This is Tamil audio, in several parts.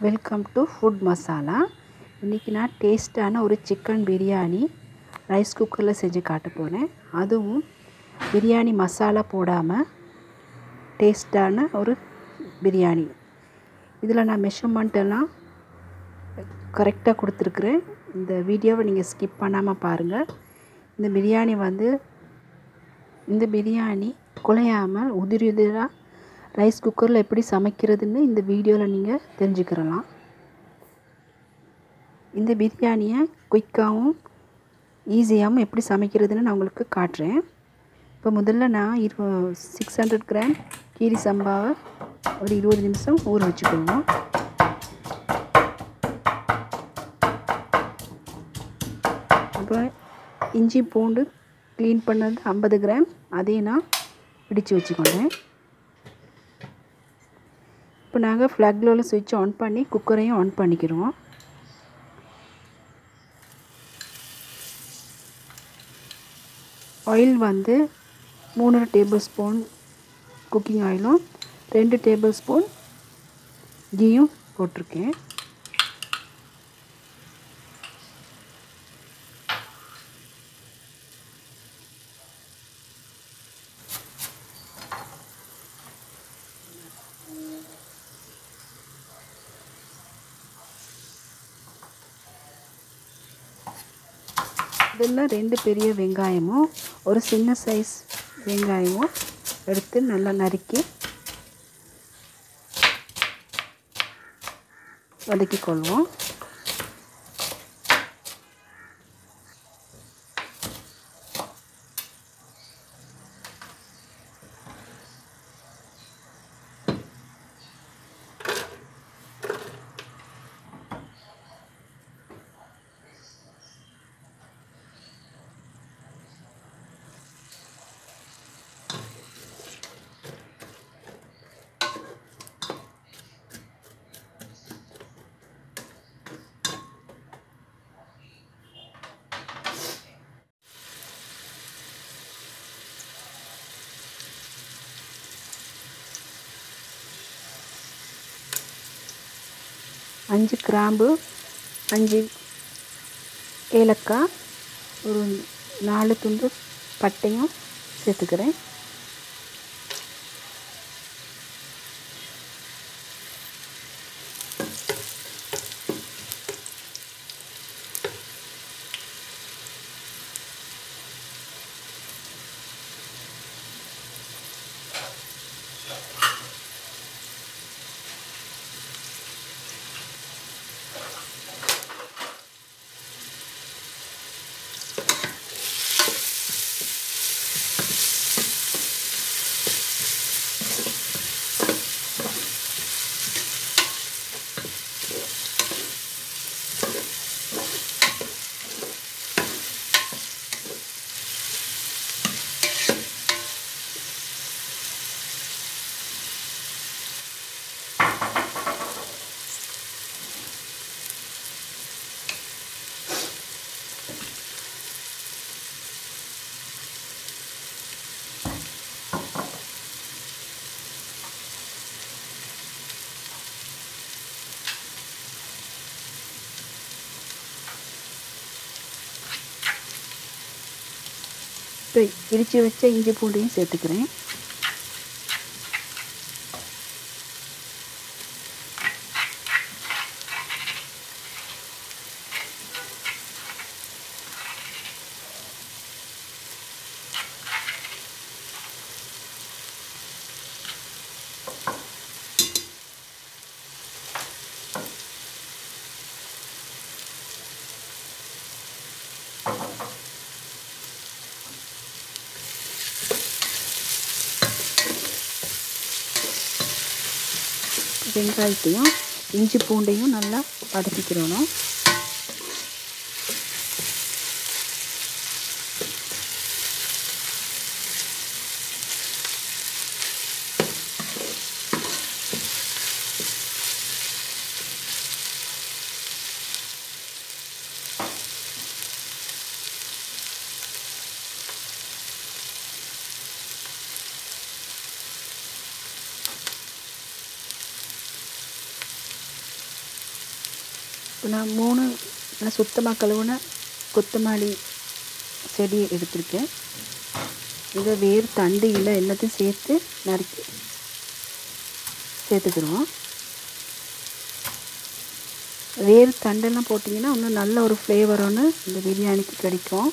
வெல்கம் டு ஃபுட் மசாலா இன்றைக்கி நான் டேஸ்ட்டான ஒரு சிக்கன் பிரியாணி ரைஸ் குக்கரில் செஞ்சு காட்ட போகிறேன் அதுவும் பிரியாணி மசாலா போடாமல் டேஸ்ட்டான ஒரு பிரியாணி இதில் நான் மெஷர்மெண்ட் எல்லாம் கரெக்டாக கொடுத்துருக்குறேன் இந்த வீடியோவை நீங்கள் ஸ்கிப் பண்ணாமல் பாருங்கள் இந்த பிரியாணி வந்து இந்த பிரியாணி குலையாமல் உதிரி உதிராக ரைஸ் குக்கரில் எப்படி சமைக்கிறதுன்னு இந்த வீடியோவில் நீங்கள் தெரிஞ்சுக்கிறலாம் இந்த பிரியாணியை குயிக்காகவும் ஈஸியாகவும் எப்படி சமைக்கிறதுன்னு நான் உங்களுக்கு காட்டுறேன் இப்போ முதல்ல நான் இரு சிக்ஸ் ஹண்ட்ரட் கிராம் கீரி சம்பாவை ஒரு இருபது நிமிஷம் ஊற வச்சுக்கணும் அப்புறம் இஞ்சி பூண்டு க்ளீன் பண்ணது ஐம்பது கிராம் அதையும் நான் பிடிச்சு வச்சுக்கொண்டேன் இப்போ நாங்கள் ஃப்ளக்கில் உள்ள சுவிட்ச் ஆன் பண்ணி குக்கரையும் ஆன் பண்ணிக்கிறோம் ஆயில் வந்து மூணு டேபிள் ஸ்பூன் குக்கிங் ஆயிலும் ரெண்டு டேபிள் ஸ்பூன் கீயும் போட்டிருக்கேன் இதில் ரெண்டு பெரிய வெங்காயமும் ஒரு சின்ன சைஸ் வெங்காயமும் எடுத்து நல்லா நறுக்கி வதக்கிக்கொள்வோம் அஞ்சு கிராம்பு அஞ்சு ஏலக்காய் ஒரு நாலு துண்டு பட்டையும் சேர்த்துக்கிறேன் இப்போ இடித்து வச்ச இஞ்சி பூண்டையும் சேர்த்துக்கிறேன் வெங்காயத்தையும் இஞ்சி பூண்டையும் நல்லா வதக்கிக்கிறணும் இப்போ நான் மூணு நல்லா சுத்தமாக கழுவுன கொத்தமல்லி செடி எடுத்திருக்கேன் இதை வேர் தண்டு இல்லை எல்லாத்தையும் சேர்த்து நறுக்கி சேர்த்துக்கிடுவோம் வேர் தண்டெல்லாம் போட்டிங்கன்னா இன்னும் நல்ல ஒரு ஃப்ளேவர் ஒன்று இந்த பிரியாணிக்கு கிடைக்கும்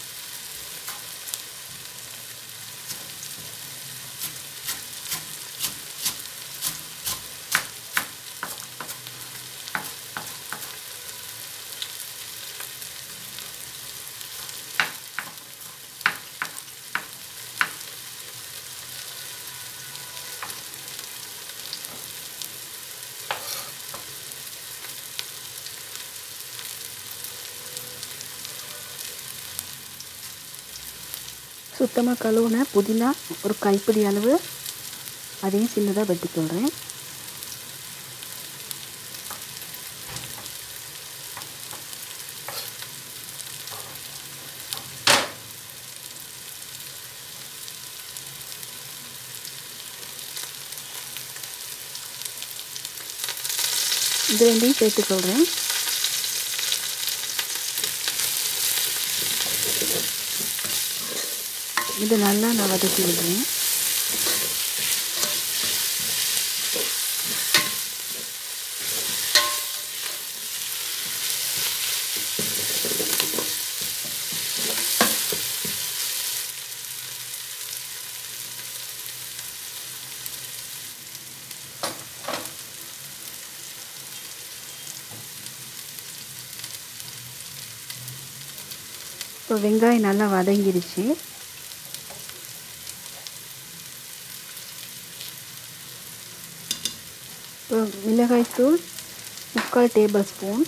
சுத்தமாக கழுவுன புதினா ஒரு கைப்பிடி அளவு அதையும் சின்னதாக வெட்டிக்கொள்கிறேன் இது ரெண்டையும் சேர்த்துக்கொள்கிறேன் இது நல்லா நான் வதக்கி விடுறேன் இப்போ வெங்காயம் நல்லா வதங்கிருச்சு இப்போ மிளகாய்த்தூள் முக்கால் டேபிள் ஸ்பூன்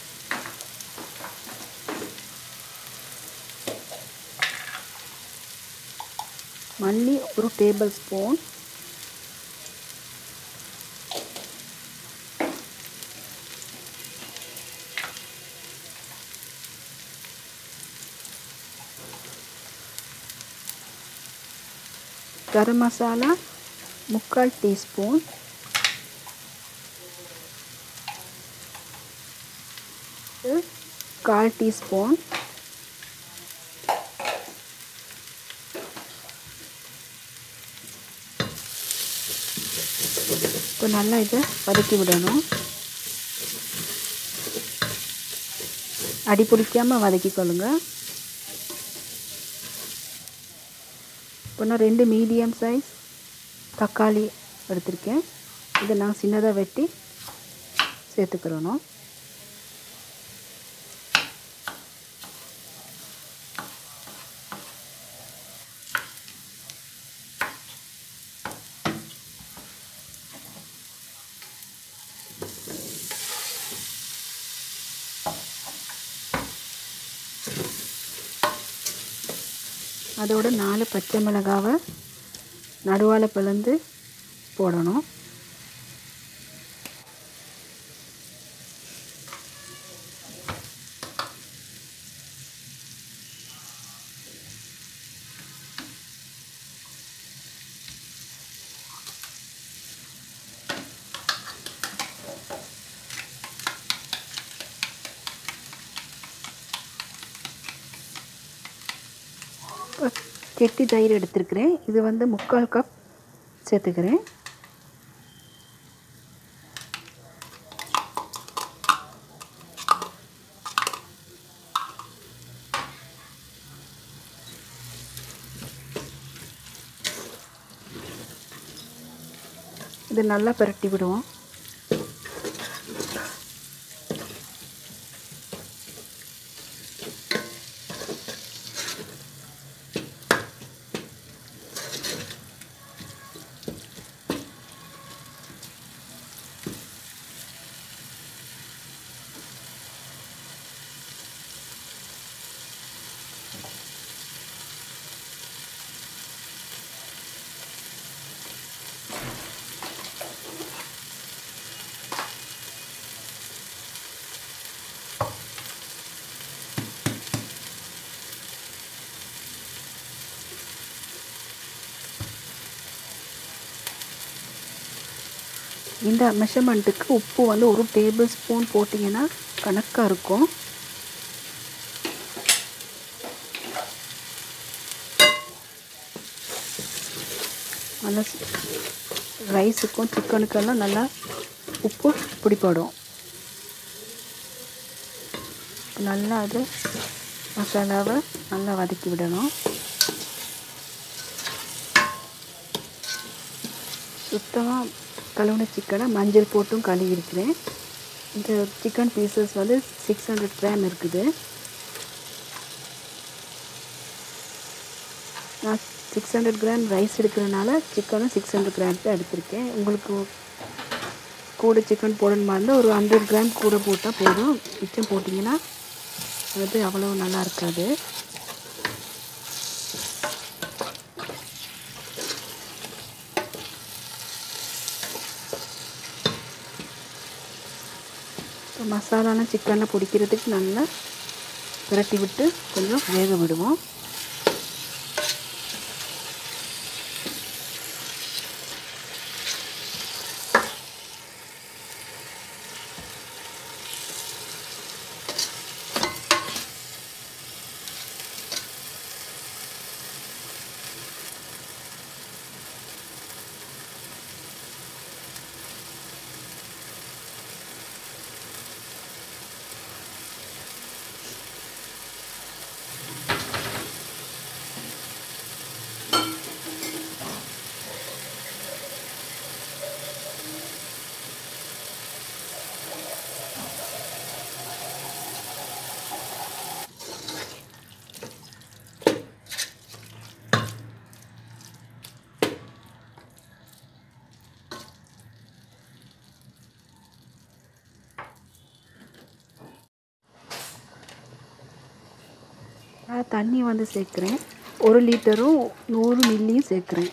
மல்லி ஒரு டேபிள் ஸ்பூன் கரம் மசாலா முக்கால் டீஸ்பூன் கால் டீஸ்பூன் இப்போ நல்லா இதை வதக்கி விடணும் அடி பிடிக்காமல் வதக்கிக்கொள்ளுங்க இப்போ நான் ரெண்டு மீடியம் சைஸ் தக்காளி எடுத்திருக்கேன் இதை நான் சின்னதாக வெட்டி சேர்த்துக்கிறணும் அதோட நாலு பச்சை மிளகாவை நடுவால் பிளந்து போடணும் கெட்டி தயிர் எடுத்துருக்கிறேன் இது வந்து முக்கால் கப் சேர்த்துக்கிறேன் இது நல்லா பிரட்டி விடுவோம் இந்த மெஷர்மெண்ட்டுக்கு உப்பு வந்து ஒரு டேபிள் ஸ்பூன் போட்டிங்கன்னா கணக்காக இருக்கும் நல்லா ரைஸுக்கும் சிக்கனுக்கெல்லாம் நல்லா உப்பு பிடிப்படும் நல்லா அது மசாலாவை நல்லா வதக்கி விடணும் சுத்தமாக கழுவுன சிக்கனை மஞ்சள் போட்டும் கழுவிருக்கிறேன் இந்த சிக்கன் பீசஸ் வந்து சிக்ஸ் ஹண்ட்ரட் கிராம் இருக்குது நான் சிக்ஸ் ஹண்ட்ரட் கிராம் ரைஸ் எடுக்கிறனால சிக்கனும் சிக்ஸ் ஹண்ட்ரட் கிராம் தான் எடுத்திருக்கேன் உங்களுக்கு கூட சிக்கன் போடணுமா இருந்தால் ஒரு ஹண்ட்ரட் கிராம் கூட போட்டால் போதும் மிச்சம் போட்டிங்கன்னா அது அவ்வளோ நல்லா இருக்காது மசாலாலாம் சிக்கனில் பிடிக்கிறதுக்கு நல்லா பிரட்டி விட்டு கொஞ்சம் வேக விடுவோம் நான் தண்ணி வந்து சேர்க்குறேன் ஒரு லிட்டரும் நூறு மில்லியும் சேர்க்குறேன்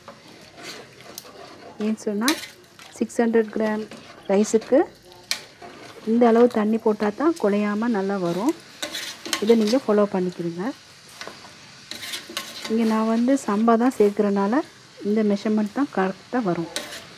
ஏன்னு சொன்னால் சிக்ஸ் ஹண்ட்ரட் கிராம் ரைஸுக்கு இந்த அளவு தண்ணி போட்டால் தான் குழையாமல் நல்லா வரும் இதை நீங்கள் ஃபாலோ பண்ணிக்கிறீங்க இங்கே நான் வந்து சம்பா தான் சேர்க்குறனால இந்த மெஷர்மெண்ட் தான் கரெக்டாக வரும்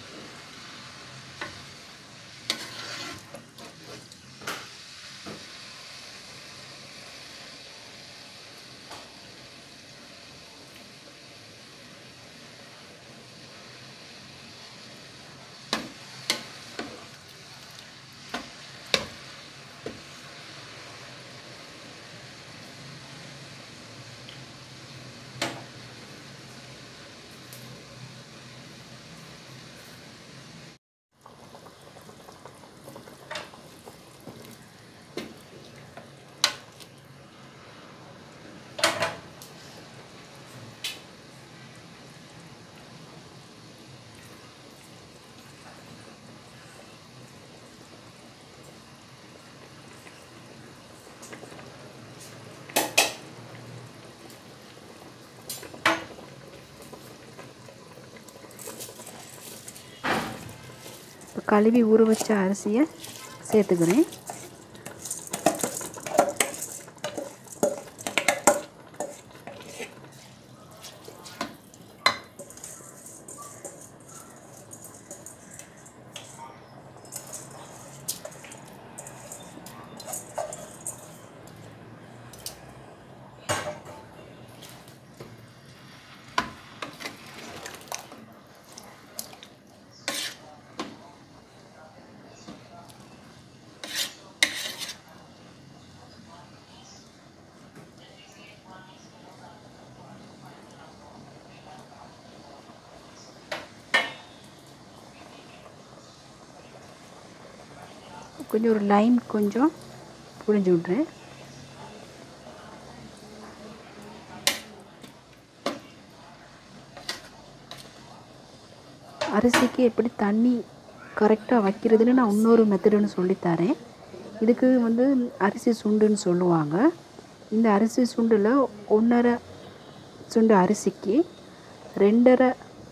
இப்போ கழுவி ஊற வச்ச அரிசியை சேர்த்துக்கிறேன் கொஞ்சம் ஒரு லைம் கொஞ்சம் புழிஞ்சு விட்றேன் அரிசிக்கு எப்படி தண்ணி கரெக்டாக வைக்கிறதுன்னு நான் இன்னொரு மெத்தடுன்னு சொல்லித்தரேன் இதுக்கு வந்து அரிசி சுண்டுன்னு சொல்லுவாங்க இந்த அரிசி சுண்டில் ஒன்றரை சுண்டு அரிசிக்கு ரெண்டரை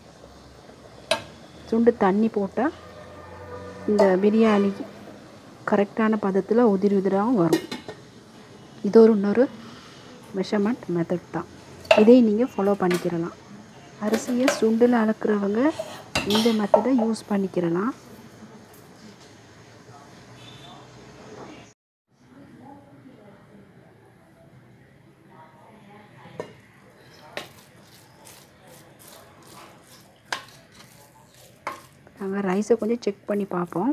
சுண்டு தண்ணி போட்டால் இந்த பிரியாணி கரெக்டான பதத்தில் உதிரி உதிராகவும் வரும் இது ஒரு இன்னொரு மெஷர்மெண்ட் மெத்தட் தான் இதை நீங்கள் ஃபாலோ பண்ணிக்கிறலாம் அரிசியை சுண்டில் அளக்குறவங்க இந்த மெத்தடை யூஸ் பண்ணிக்கிறலாம் நாங்கள் ரைஸை கொஞ்சம் செக் பண்ணி பார்ப்போம்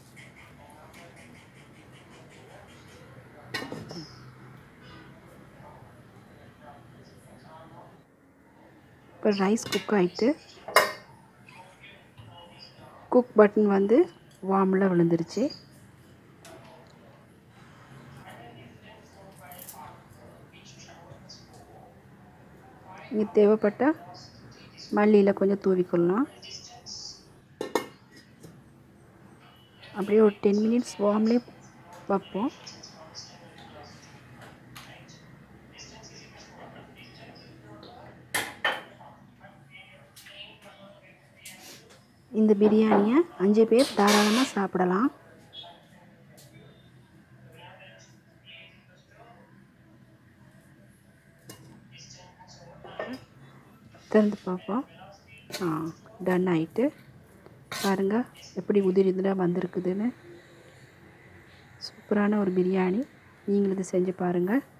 இப்போ ரைஸ் குக் ஆகிட்டு குக் பட்டன் வந்து வார்மில் விழுந்துருச்சு இங்கே தேவைப்பட்டால் மல்லியில் கொஞ்சம் தூவிக்கொள்ளலாம் அப்படியே ஒரு டென் மினிட்ஸ் வார்ம்லேயே வைப்போம் இந்த பிரியாணியை அஞ்சு பேர் தாராளமாக சாப்பிடலாம் திறந்து பார்ப்போம் ஆ டன் ஆகிட்டு பாருங்கள் எப்படி உதிரி உதிராக வந்திருக்குதுன்னு சூப்பரான ஒரு பிரியாணி நீங்களும் இது செஞ்சு பாருங்கள்